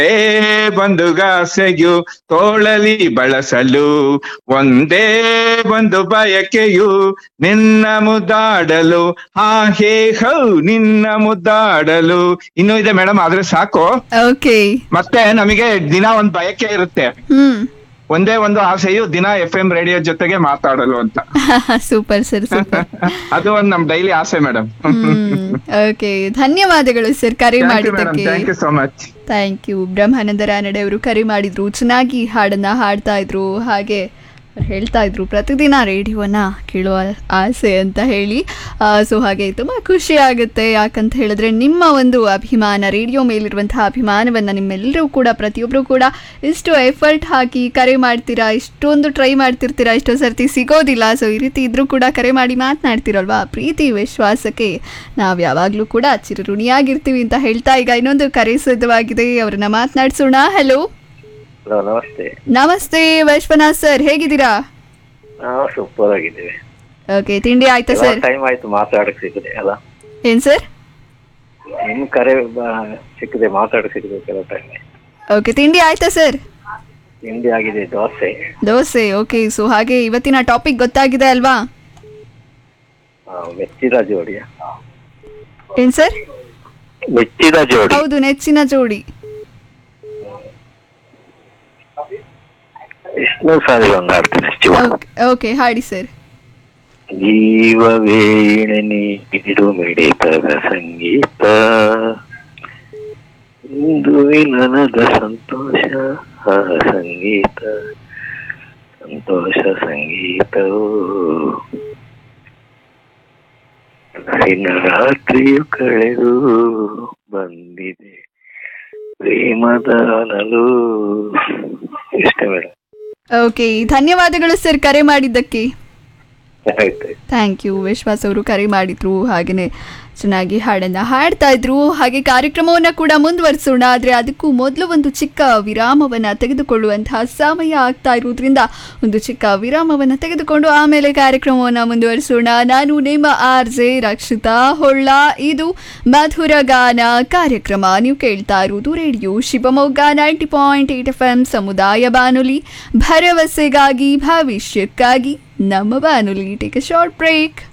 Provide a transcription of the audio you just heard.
ಏ ಬಂದುಗಾಸೆಯು ತೋಳಲಿ ಬಳಸಲು ಒಂದೇ ಒಂದು ಬಯಕೆಯು ನಿನ್ನ ಮುದ್ದಾಡಲು ಹಾ ಹೇ ಹೌ ನಿನ್ನ ಮುದ್ದಾಡಲು ಇನ್ನೂ ಇದೆ ಮೇಡಮ್ ಆದ್ರೆ ಸಾಕು ಓಕೆ ಮತ್ತೆ ನಮಗೆ ದಿನ ಒಂದ್ ಬಯಕೆ ಇರುತ್ತೆ ಹ್ಮ್ ಒಂದೇ ಒಂದು ಆಸೆಯು ದಿನ ಎಫ್ ಎಂ ರೇಡಿಯೋ ಜೊತೆಗೆ ಮಾತಾಡಲು ಅಂತ ಸೂಪರ್ ಸರ್ ಸೂಪರ್ ಅದು ಒಂದ್ ನಮ್ ಡೈಲಿ ಆಸೆ ಮೇಡಮ್ ಹ್ಮ್ ಓಕೆ ಧನ್ಯವಾದಗಳು ಸರ್ ಕರೆ ಥ್ಯಾಂಕ್ ಯು ಮೇಡಮ್ ಮಾಡಿದ್ದಕ್ಕೆ thank you so much thank you Brahmananda Ranade ಅವರು ಕರೆ ಮಾಡಿದ್ರು ಚೆನ್ನಾಗಿ ಹಾಡನ್ನ ಹಾಡ್ತಾ ಇದ್ರು ಹಾಗೆ ಅವ್ರು ಹೇಳ್ತಾ ಇದ್ರು ಪ್ರತಿದಿನ ರೇಡಿಯೋನ ಕೇಳುವ ಆಸೆ ಅಂತ ಹೇಳಿ ಸೊ ಹಾಗೆ ತುಂಬ ಖುಷಿ ಆಗುತ್ತೆ ಯಾಕಂತ ಹೇಳಿದ್ರೆ ನಿಮ್ಮ ಒಂದು ಅಭಿಮಾನ ರೇಡಿಯೋ ಮೇಲಿರುವಂತಹ ಅಭಿಮಾನವನ್ನು ನಿಮ್ಮೆಲ್ಲರೂ ಕೂಡ ಪ್ರತಿಯೊಬ್ಬರು ಕೂಡ ಇಷ್ಟು ಎಫರ್ಟ್ ಹಾಕಿ ಕರೆ ಮಾಡ್ತೀರಾ ಇಷ್ಟೊಂದು ಟ್ರೈ ಮಾಡ್ತಿರ್ತೀರಾ ಇಷ್ಟೋ ಸರ್ತಿ ಸಿಗೋದಿಲ್ಲ ಸೊ ಈ ರೀತಿ ಇದ್ರೂ ಕೂಡ ಕರೆ ಮಾಡಿ ಮಾತನಾಡ್ತಿರಲ್ವಾ ಪ್ರೀತಿ ವಿಶ್ವಾಸಕ್ಕೆ ನಾವು ಯಾವಾಗಲೂ ಕೂಡ ಚಿರಋಣಿಯಾಗಿರ್ತೀವಿ ಅಂತ ಹೇಳ್ತಾ ಈಗ ಇನ್ನೊಂದು ಕರೆ ಸಿದ್ಧವಾಗಿದೆ ಅವ್ರನ್ನ ಮಾತನಾಡಿಸೋಣ ಹಲೋ ಹಲೋ ನಮಸ್ತೆ ನಮಸ್ತೆ ವೈಶ್ವನಾಥ್ ಸರ್ ಹೇಗಿದ್ದೀರಾ ನಾವು ಸೂಪರ್ ಆಗಿದ್ದೇವೆ ಓಕೆ ತಿಂಡಿ ಆಯ್ತಾ ಸರ್ ಟೈಮ್ ಆಯ್ತು ಮಾತಾಡಕ್ ಸಿಕ್ಕಿದೆ ಅಲ್ಲ ಏನ್ ಸರ್ ನಿಮ್ ಕರೆ ಬ- ಸಿಕ್ಕಿದೆ ಮಾತಾಡಕ್ ಸಿಕ್ಕಿದೆ ಕೆಲವು ಟೈಮ್ ಓಕೆ ತಿಂಡಿ ಆಯ್ತಾ ಸರ್ ತಿಂಡಿ ಆಗಿದೆ ದೋಸೆ ದೋಸೆ ಓಕೆ ಸೊ ಹಾಗೆ ಇವತ್ತಿನ ಟಾಪಿಕ್ ಗೊತ್ತಾಗಿದೆ ಅಲ್ವಾ ಆ, ಮೆಚ್ಚಿದ ಜೋಡಿಯ ಏನ್ ಸರ್ ಮೆಚ್ಚಿದ ಜೋಡಿ ಹೌದು ನೆಚ್ಚಿನ ಜೋಡಿ ವಿಷ್ಣು ಸಾರಿ ಒಂದು ಹಾಡ್ತೇನೆ ಶಿವ ಓಕೆ ಓಕೆ ಹಾಡಿ ಸರ್ ಜೀವವೀಣೆ ನೀಡು ಮಿಡಿತದ ಸಂಗೀತ ಇಂದು ನನದ ಸಂತೋಷ ಆ ಸಂಗೀತ ಸಂತೋಷ ಸಂಗೀತವು ದಿನ ರಾತ್ರಿಯು ಕಳೆದು ಬಂದಿದೆ ಪ್ರೇಮದ ಅನಲು ಇಷ್ಟ ಮೇಡಮ್ ಓಕೆ ಧನ್ಯವಾದಗಳು ಸರ್ ಕರೆ ಮಾಡಿದ್ದಕ್ಕೆ ಆಯ್ತು ಥ್ಯಾಂಕ್ ಯು ವಿಶ್ವಾಸ್ ಅವರು ಕರೆ ಮಾಡಿದ್ರು ಹಾಗೆಯೇ ಚೆನ್ನಾಗಿ ಹಾಡನ್ನು ಹಾಡ್ತಾ ಇದ್ರು ಹಾಗೆ ಕಾರ್ಯಕ್ರಮವನ್ನು ಕೂಡ ಮುಂದುವರಿಸೋಣ ಆದರೆ ಅದಕ್ಕೂ ಮೊದಲು ಒಂದು ಚಿಕ್ಕ ವಿರಾಮವನ್ನು ತೆಗೆದುಕೊಳ್ಳುವಂತಹ ಸಮಯ ಆಗ್ತಾ ಇರೋದ್ರಿಂದ ಒಂದು ಚಿಕ್ಕ ವಿರಾಮವನ್ನು ತೆಗೆದುಕೊಂಡು ಆಮೇಲೆ ಕಾರ್ಯಕ್ರಮವನ್ನು ಮುಂದುವರಿಸೋಣ ನಾನು ನಿಮ್ಮ ಆರ್ ಜೆ ರಕ್ಷಿತಾ ಹೊಳ್ಳ ಇದು ಮಧುರ ಗಾನ ಕಾರ್ಯಕ್ರಮ ನೀವು ಕೇಳ್ತಾ ಇರುವುದು radio Shivamogga ninety point eight F M ಸಮುದಾಯ ಬಾನುಲಿ ಭರವಸೆಗಾಗಿ ಭವಿಷ್ಯಕ್ಕಾಗಿ ನಮ್ಮ ಬಾನುಲಿ ಟೇಕ್ ಅ ಶಾರ್ಟ್ ಬ್ರೇಕ್